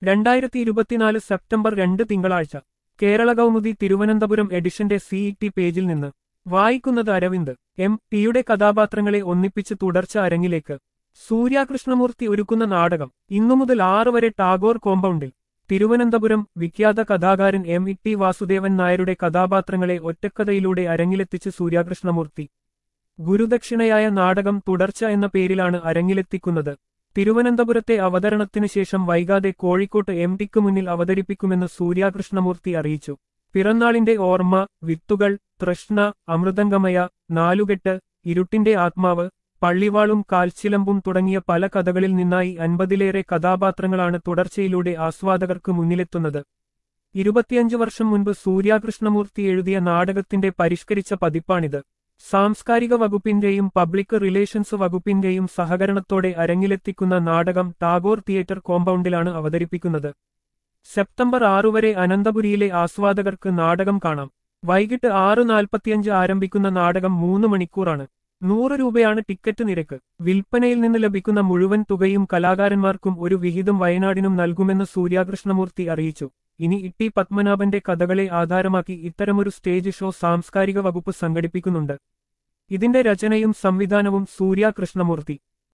രണ്ടായിരത്തി ഇരുപത്തിനാല് സെപ്റ്റംബർ രണ്ട് തിങ്കളാഴ്ച കേരള കൗമുദി തിരുവനന്തപുരം എഡിഷന്റെ സിഇടി പേജിൽ നിന്ന് വായിക്കുന്നത് അരവിന്ദ് എം ടിയുടെ കഥാപാത്രങ്ങളെ ഒന്നിപ്പിച്ച് തുടർച്ച അരങ്ങിലേക്ക് സൂര്യാകൃഷ്ണമൂർത്തി ഒരുക്കുന്ന നാടകം ഇന്നു മുതൽ ആറ് വരെ ടാഗോർ കോമ്പൗണ്ടിൽ തിരുവനന്തപുരം വിഖ്യാത കഥാകാരൻ എം ഇ ടി വാസുദേവൻ നായരുടെ കഥാപാത്രങ്ങളെ ഒറ്റക്കഥയിലൂടെ അരങ്ങിലെത്തിച്ച് സൂര്യാകൃഷ്ണമൂർത്തി ഗുരുദക്ഷിണയായ നാടകം തുടർച്ച എന്ന പേരിലാണ് അരങ്ങിലെത്തിക്കുന്നത് തിരുവനന്തപുരത്തെ അവതരണത്തിനു ശേഷം വൈകാതെ കോഴിക്കോട്ട് എം ടിക്ക് മുന്നിൽ അവതരിപ്പിക്കുമെന്ന് സൂര്യാകൃഷ്ണമൂർത്തി അറിയിച്ചു പിറന്നാളിന്റെ ഓർമ്മ വിത്തുകൾ തൃഷ്ണ അമൃതംഗമയ നാലുകെട്ട് ഇരുട്ടിന്റെ ആത്മാവ് പള്ളിവാളും കാൽച്ചിലമ്പും തുടങ്ങിയ പല കഥകളിൽ നിന്നായി അൻപതിലേറെ കഥാപാത്രങ്ങളാണ് തുടർച്ചയിലൂടെ ആസ്വാദകർക്ക് മുന്നിലെത്തുന്നത് ഇരുപത്തിയഞ്ച് വർഷം മുൻപ് സൂര്യാകൃഷ്ണമൂർത്തി എഴുതിയ നാടകത്തിന്റെ പരിഷ്കരിച്ച പതിപ്പാണിത് സാംസ്കാരിക വകുപ്പിന്റെയും പബ്ലിക് റിലേഷൻസ് വകുപ്പിന്റെയും സഹകരണത്തോടെ അരങ്ങിലെത്തിക്കുന്ന നാടകം ടാഗോർ തിയേറ്റർ കോമ്പൗണ്ടിലാണ് അവതരിപ്പിക്കുന്നത് സെപ്റ്റംബർ ആറു വരെ അനന്തപുരിയിലെ ആസ്വാദകർക്ക് നാടകം കാണാം വൈകിട്ട് ആറ് നാൽപ്പത്തിയഞ്ച് ആരംഭിക്കുന്ന നാടകം മൂന്ന് മണിക്കൂറാണ് നൂറ് രൂപയാണ് ടിക്കറ്റ് നിരക്ക് വിൽപ്പനയിൽ നിന്ന് ലഭിക്കുന്ന മുഴുവൻ തുകയും കലാകാരന്മാർക്കും ഒരു വിഹിതം വയനാടിനും നൽകുമെന്ന് സൂര്യാകൃഷ്ണമൂർത്തി അറിയിച്ചു ഇനി ഇട്ടി പത്മനാഭന്റെ കഥകളെ ആധാരമാക്കി ഇത്തരമൊരു സ്റ്റേജ് ഷോ സാംസ്കാരിക വകുപ്പ് സംഘടിപ്പിക്കുന്നുണ്ട് ഇതിന്റെ രചനയും സംവിധാനവും സൂര്യാകൃഷ്ണമൂർത്തി